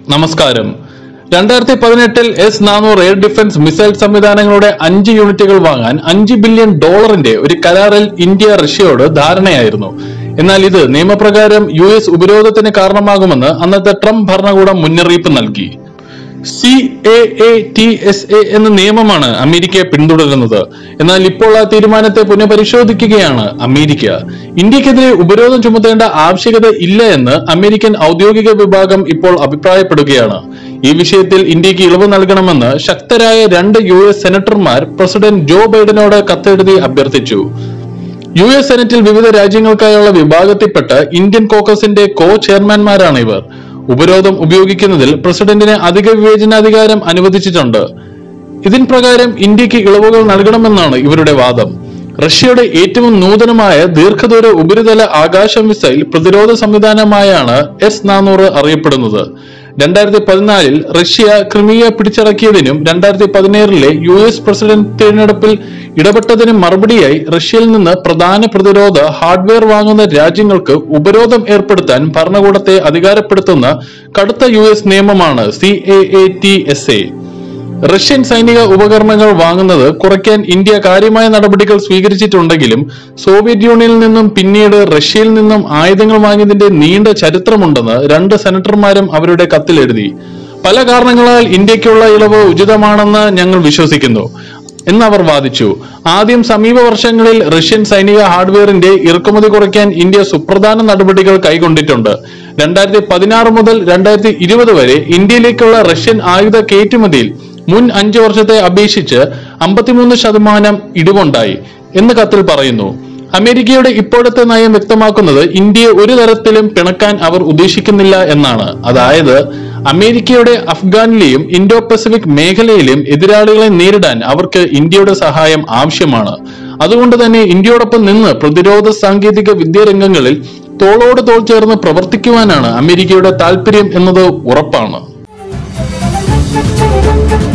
നമസ്കാരം രണ്ടായിരത്തി പതിനെട്ടിൽ എസ് നാനൂറ് എയർ ഡിഫൻസ് മിസൈൽ സംവിധാനങ്ങളുടെ അഞ്ച് യൂണിറ്റുകൾ വാങ്ങാൻ അഞ്ച് ബില്യൺ ഡോളറിന്റെ ഒരു കരാറിൽ ഇന്ത്യ റഷ്യയോട് ധാരണയായിരുന്നു എന്നാൽ ഇത് നിയമപ്രകാരം യു എസ് ഉപരോധത്തിന് കാരണമാകുമെന്ന് അന്നത്തെ ട്രംപ് ഭരണകൂടം മുന്നറിയിപ്പ് നൽകി C A A T S A എന്ന നിയമമാണ് അമേരിക്ക പിന്തുടരുന്നത് എന്നാൽ ഇപ്പോൾ ആ തീരുമാനത്തെ പുനഃപരിശോധിക്കുകയാണ് അമേരിക്ക ഇന്ത്യക്കെതിരെ ഉപരോധം ചുമത്തേണ്ട ആവശ്യകത ഇല്ല എന്ന് അമേരിക്കൻ ഔദ്യോഗിക വിഭാഗം ഇപ്പോൾ അഭിപ്രായപ്പെടുകയാണ് ഈ വിഷയത്തിൽ ഇന്ത്യക്ക് ഇളവ് നൽകണമെന്ന് ശക്തരായ രണ്ട് യു എസ് സെനറ്റർമാർ പ്രസിഡന്റ് ജോ ബൈഡനോട് കത്തെഴുതി അഭ്യർത്ഥിച്ചു യു എസ് സെനറ്റിൽ വിവിധ രാജ്യങ്ങൾക്കായുള്ള വിഭാഗത്തിൽപ്പെട്ട ഇന്ത്യൻ കോക്കസിന്റെ കോ ചെയർമാൻമാരാണ് ഇവർ ഉപരോധം ഉപയോഗിക്കുന്നതിൽ പ്രസിഡന്റിന് അധിക വിവേചനാധികാരം അനുവദിച്ചിട്ടുണ്ട് ഇതിൻ പ്രകാരം ഇന്ത്യക്ക് ഇളവുകൾ നൽകണമെന്നാണ് ഇവരുടെ വാദം റഷ്യയുടെ ഏറ്റവും നൂതനമായ ദീർഘദൂര ഉപരിതല ആകാശ മിസൈൽ പ്രതിരോധ സംവിധാനമായാണ് എസ് നാനൂറ് അറിയപ്പെടുന്നത് രണ്ടായിരത്തി പതിനാലിൽ റഷ്യ ക്രിമിയ പിടിച്ചടക്കിയതിനും രണ്ടായിരത്തി പതിനേഴിലെ യു എസ് പ്രസിഡന്റ് തിരഞ്ഞെടുപ്പിൽ ഇടപെട്ടതിനും മറുപടിയായി റഷ്യയിൽ നിന്ന് പ്രധാന പ്രതിരോധ ഹാർഡ്വെയർ വാങ്ങുന്ന രാജ്യങ്ങൾക്ക് ഉപരോധം ഏർപ്പെടുത്താൻ ഭരണകൂടത്തെ അധികാരപ്പെടുത്തുന്ന കടുത്ത യു എസ് നിയമമാണ് C A A T S A Russian സൈനിക ഉപകരണങ്ങൾ വാങ്ങുന്നത് കുറയ്ക്കാൻ ഇന്ത്യ കാര്യമായ നടപടികൾ സ്വീകരിച്ചിട്ടുണ്ടെങ്കിലും സോവിയറ്റ് യൂണിയനിൽ നിന്നും പിന്നീട് റഷ്യയിൽ നിന്നും ആയുധങ്ങൾ വാങ്ങിയതിന്റെ നീണ്ട ചരിത്രമുണ്ടെന്ന് രണ്ട് സെനറ്റർമാരും അവരുടെ കത്തിൽ എഴുതി പല കാരണങ്ങളാൽ ഇന്ത്യക്കുള്ള ഇളവ് ഉചിതമാണെന്ന് ഞങ്ങൾ വിശ്വസിക്കുന്നു എന്ന് അവർ വാദിച്ചു ആദ്യം സമീപ വർഷങ്ങളിൽ റഷ്യൻ സൈനിക ഹാർഡ്വെയറിന്റെ ഇറക്കുമതി കുറയ്ക്കാൻ ഇന്ത്യ സുപ്രധാന നടപടികൾ കൈക്കൊണ്ടിട്ടുണ്ട് രണ്ടായിരത്തി പതിനാറ് മുതൽ രണ്ടായിരത്തി ഇരുപത് വരെ ഇന്ത്യയിലേക്കുള്ള റഷ്യൻ ആയുധ കയറ്റുമതിയിൽ മുൻ അഞ്ചു വർഷത്തെ അപേക്ഷിച്ച് അമ്പത്തിമൂന്ന് ശതമാനം ഇടിവുണ്ടായി എന്ന് കത്തിൽ പറയുന്നു അമേരിക്കയുടെ ഇപ്പോഴത്തെ നയം വ്യക്തമാക്കുന്നത് ഇന്ത്യയെ ഒരു തരത്തിലും പിണക്കാൻ അവർ ഉദ്ദേശിക്കുന്നില്ല എന്നാണ് അതായത് അമേരിക്കയുടെ അഫ്ഗാനിലെയും ഇൻഡോ പസഫിക് മേഖലയിലെയും എതിരാളികളെ നേരിടാൻ അവർക്ക് ഇന്ത്യയുടെ സഹായം ആവശ്യമാണ് അതുകൊണ്ട് തന്നെ ഇന്ത്യയോടൊപ്പം നിന്ന് പ്രതിരോധ സാങ്കേതിക വിദ്യ രംഗങ്ങളിൽ തോളോട് തോൾ ചേർന്ന് പ്രവർത്തിക്കുവാനാണ് അമേരിക്കയുടെ താല്പര്യം എന്നത് ഉറപ്പാണ് Thank you.